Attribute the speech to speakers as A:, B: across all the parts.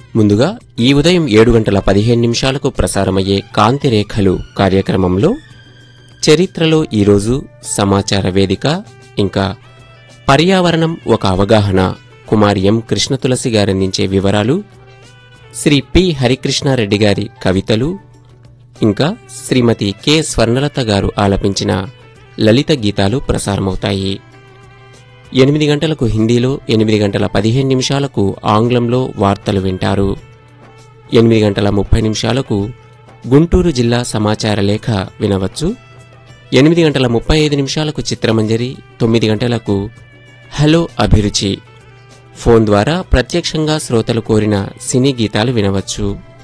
A: ముందుగా ఈ ఉదయం ఏడు గంటల పదిహేను నిమిషాలకు ప్రసారమయ్యే కాంతి రేఖలు కార్యక్రమంలో చరిత్రలో ఈరోజు సమాచార వేదిక ఇంకా పర్యావరణం ఒక అవగాహన కుమారి ఎం కృష్ణతులసి గారందించే వివరాలు శ్రీ పి హరికృష్ణారెడ్డి గారి కవితలు ఇంకా శ్రీమతి కె స్వర్ణలత గారు ఆలపించిన లలిత గీతాలు ప్రసారమవుతాయి ఎనిమిది గంటలకు హిందీలో ఎనిమిది గంటల పదిహేను నిమిషాలకు ఆంగ్లంలో వార్తలు వింటారు ఎనిమిది గంటల ముప్పై నిమిషాలకు గుంటూరు జిల్లా సమాచార లేఖ వినవచ్చు ఎనిమిది గంటల ముప్పై ఐదు నిమిషాలకు చిత్రమంజరి తొమ్మిది గంటలకు హలో అభిరుచి ఫోన్ ద్వారా ప్రత్యక్షంగా శ్రోతలు కోరిన సినీ గీతాలు వినవచ్చు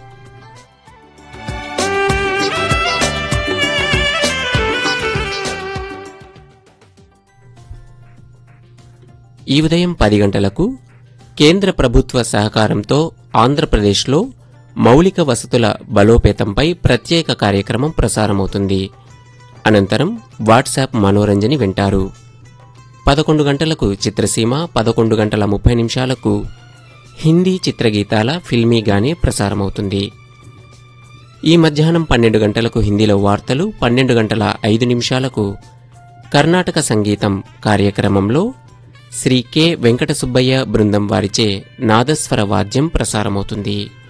A: ఈ ఉదయం పది గంటలకు కేంద్ర ప్రభుత్వ సహకారంతో ఆంధ్రప్రదేశ్లో మౌలిక వసతుల బలోపేతంపై ప్రత్యేక కార్యక్రమం ప్రసారమవుతుంది అనంతరం వాట్సాప్ మనోరంజని వింటారు పదకొండు గంటలకు చిత్రసీమ పదకొండు గంటల ముప్పై నిమిషాలకు హిందీ చిత్రగీతాల ఫిల్మీగానే ప్రసారమవుతుంది ఈ మధ్యాహ్నం పన్నెండు గంటలకు హిందీలో వార్తలు పన్నెండు గంటల ఐదు నిమిషాలకు కర్ణాటక సంగీతం కార్యక్రమంలో శ్రీ కె వెంకట సుబ్బయ్య బృందం వారిచే నాదస్వర వాద్యం ప్రసారమవుతుంది